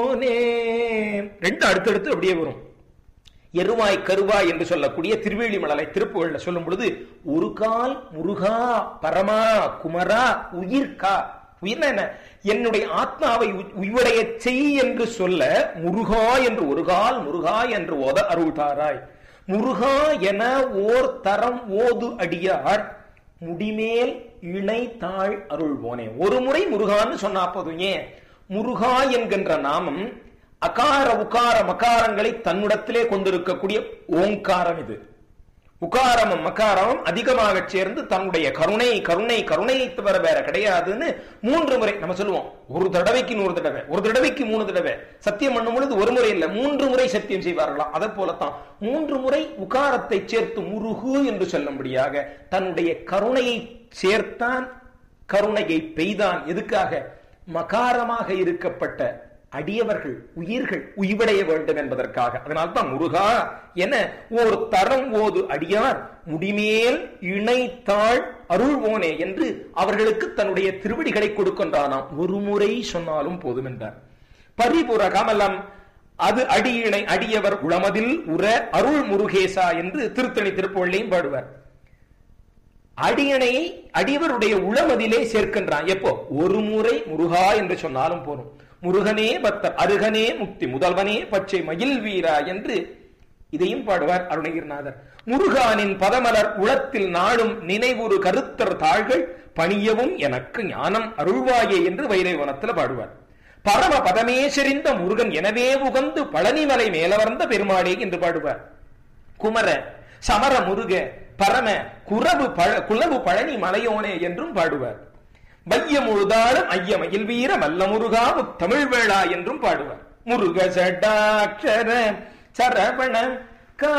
போனே ரெண்டு அடுத்தடுத்து அப்படியே வரும் எருவாய் கருவாய் என்று சொல்லக்கூடிய திருவேலிமலரை திருப்புகள்ல சொல்லும் பொழுது ஒரு கால் முருகா பரமா குமரா உயிர்கா உயிர்னா என்ன என்னுடைய ஆத்மாவை உய்- உய்வடைய செய் என்று சொல்ல முருகா என்று ஒரு கால் முருகா என்று ஓத அருள்தாராய் முருகா என ஓர் தரம் ஓது அடியார் முடிமேல் இணை தாழ் அருள்வோனே ஒரு முறை முருகான்னு சொன்னா போதும் ஏன் முருகா என்கின்ற நாமம் அகார உகார மகாரங்களை தன்னிடத்திலே கொண்டிருக்கக்கூடிய ஓங்காரம் இது உகாரமும் மகாரமும் அதிகமாக சேர்ந்து தன்னுடைய கருணை கருணை கருணை தவிர வேற கிடையாதுன்னு மூன்று முறை நம்ம சொல்லுவோம் ஒரு தடவைக்கு நூறு தடவை ஒரு தடவைக்கு மூணு தடவை சத்தியம் பண்ணும் பொழுது ஒரு முறை இல்ல மூன்று முறை சத்தியம் செய்வார்களாம் அதை போலத்தான் மூன்று முறை உகாரத்தை சேர்த்து முருகு என்று சொல்லும்படியாக தன்னுடைய கருணையை சேர்த்தான் கருணையை பெய்தான் எதுக்காக மகாரமாக இருக்கப்பட்ட அடியவர்கள் உயிர்கள் உய்வடைய வேண்டும் என்பதற்காக அதனால்தான் முருகா என ஒரு தரம் ஓது அடியார் முடிமேல் இணைத்தாள் அருள்வோனே என்று அவர்களுக்கு தன்னுடைய திருவடிகளை கொடுக்கின்றானாம் ஒரு முறை சொன்னாலும் போதும் என்றார் பரிபுர கமலம் அது அடியினை அடியவர் உளமதில் உற அருள் முருகேசா என்று திருத்தணி திருப்பொழிலையும் பாடுவார் அடியணையை அடியவருடைய உளமதிலே சேர்க்கின்றான் எப்போ ஒரு முறை முருகா என்று சொன்னாலும் போதும் முருகனே பக்தர் அருகனே முக்தி முதல்வனே பச்சை மயில் வீரா என்று இதையும் பாடுவார் அருணகிரிநாதர் முருகானின் பதமலர் உளத்தில் நாளும் நினைவுறு கருத்தர் தாள்கள் பணியவும் எனக்கு ஞானம் அருள்வாயே என்று வைரவனத்தில் பாடுவார் பரம பதமே செறிந்த முருகன் எனவே உகந்து பழனிமலை மேலவர்ந்த பெருமாளே என்று பாடுவார் குமர சமர முருக பரம குரவு பழ குலவு பழனி மலையோனே என்றும் பாடுவார் வையம் முழுதாளும் ஐயமயில் வீர மல்ல முருகா தமிழ் வேளா என்றும் பாடுவார் முருக சடாட்சர சரவண